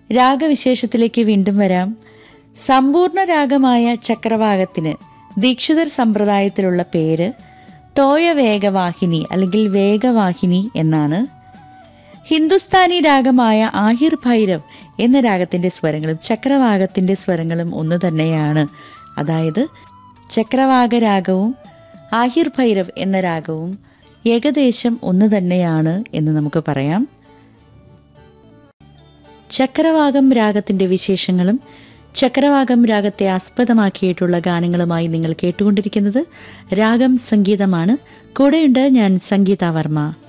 രാഗവിശേഷത്തിലേക്ക് വീണ്ടും വരാം സമ്പൂർണ്ണ രാഗമായ ചക്രവാകത്തിന് ദീക്ഷിതർ സമ്പ്രദായത്തിലുള്ള പേര് തോയ വേഗവാഹിനി അല്ലെങ്കിൽ വേഗവാഹിനി എന്നാണ് ഹിന്ദുസ്ഥാനി രാഗമായ ആഹിർ ഭൈരവ് എന്ന രാഗത്തിന്റെ സ്വരങ്ങളും ചക്രവാകത്തിന്റെ സ്വരങ്ങളും ഒന്ന് തന്നെയാണ് അതായത് ചക്രവാക രാഗവും ആഹിർ ഭൈരവ് എന്ന രാഗവും ഏകദേശം ഒന്ന് തന്നെയാണ് എന്ന് നമുക്ക് പറയാം ചക്രവാകം രാഗത്തിന്റെ വിശേഷങ്ങളും ചക്രവാകം രാഗത്തെ ആസ്പദമാക്കിയിട്ടുള്ള ഗാനങ്ങളുമായി നിങ്ങൾ കേട്ടുകൊണ്ടിരിക്കുന്നത് രാഗം സംഗീതമാണ് കൂടെയുണ്ട് ഞാൻ സംഗീത വർമ്മ